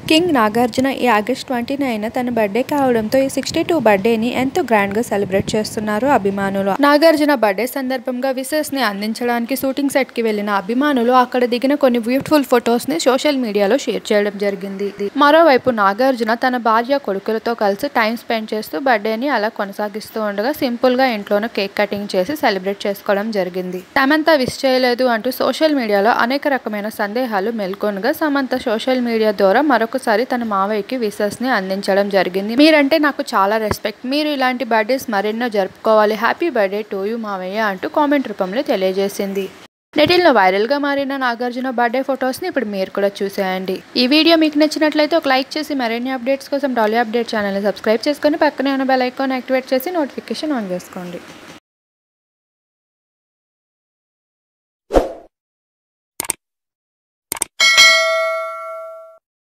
king Nagarjuna ఈ August twenty nine తన birthday కావడంతో ఈ సిక్స్టీ టూ బర్త్డేని ఎంతో గ్రాండ్ గా సెలబ్రేట్ చేస్తున్నారు అభిమానులు నాగార్జున బర్త్డే సందర్భంగా విషెస్ ని అందించడానికి షూటింగ్ సెట్ కి వెళ్లిన అభిమానులు అక్కడ దిగిన కొన్ని బ్యూటిఫుల్ ఫొటోస్ ని సోషల్ మీడియాలో షేర్ చేయడం జరిగింది మరోవైపు నాగార్జున తన భార్య కొడుకులతో కలిసి టైం స్పెండ్ చేస్తూ బర్త్డేని అలా కొనసాగిస్తూ ఉండగా సింపుల్ గా ఇంట్లోనే కేక్ కటింగ్ చేసి సెలబ్రేట్ చేసుకోవడం జరిగింది సమంత విష్ చేయలేదు అంటూ సోషల్ మీడియాలో అనేక రకమైన సందేహాలు మెల్కొనగా సమంత సోషల్ మీడియా ద్వారా మరొకసారి తన మావయ్యకి విషెస్ ని అందించడం జరిగింది మీరంటే నాకు చాలా రెస్పెక్ట్ మీరు ఇలాంటి బర్త్డేస్ మరెన్నో జరుపుకోవాలి హ్యాపీ బర్త్డే టు యూ మావయ్య అంటూ కామెంట్ రూపంలో తెలియజేసింది నెటిల్లో వైరల్గా మారిన నాగార్జున బర్త్డే ఫొటోస్ని ఇప్పుడు మీరు కూడా చూసేయండి ఈ వీడియో మీకు నచ్చినట్లయితే ఒక లైక్ చేసి మరిన్ని అప్డేట్స్ కోసం డాలీ అప్డేట్ ఛానల్ని సబ్స్క్రైబ్ చేసుకొని పక్కనే ఉన్న బెల్ ఐకాన్ యాక్టివేట్ చేసి నోటిఫికేషన్ ఆన్ చేసుకోండి